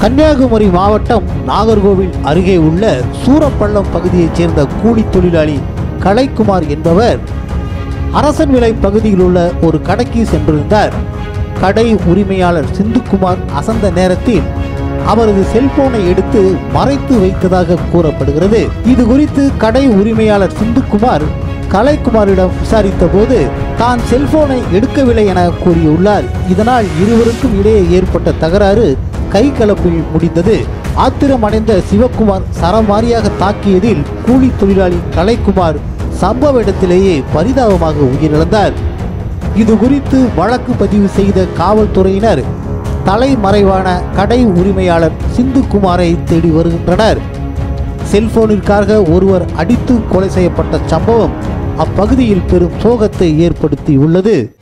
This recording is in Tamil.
கன்னியாகுமரி மாவட்டம் நாகர்கோவில் அருகே உள்ள சூரப்பள்ளம் பகுதியைச் சேர்ந்த கூலி தொழிலாளி கலைக்குமார் என்பவர் அரசன் விலை பகுதியில் உள்ள ஒரு கடைக்கு சென்றிருந்தார் கடை உரிமையாளர் சிந்துக்குமார் அசந்த நேரத்தில் அவரது செல்போனை எடுத்து மறைத்து வைத்ததாக கூறப்படுகிறது இது குறித்து கடை உரிமையாளர் சிந்துக்குமார் கலைக்குமாரிடம் விசாரித்த போது தான் செல்போனை எடுக்கவில்லை என கூறியுள்ளார் இதனால் இருவருக்கும் இடையே ஏற்பட்ட தகராறு கை கலப்பில் முடிந்தது ஆத்திரமடைந்த சிவக்குமார் சரமாரியாக தாக்கியதில் கூலி தொழிலாளி கலைக்குமார் சம்பவ இடத்திலேயே பரிதாபமாக உயிரிழந்தார் இது குறித்து வழக்கு பதிவு செய்த காவல்துறையினர் தலைமறைவான கடை உரிமையாளர் சிந்துக்குமாரை தேடி வருகின்றனர் செல்போனிற்காக ஒருவர் அடித்து கொலை செய்யப்பட்ட சம்பவம் அப்பகுதியில் பெரும் சோகத்தை ஏற்படுத்தியுள்ளது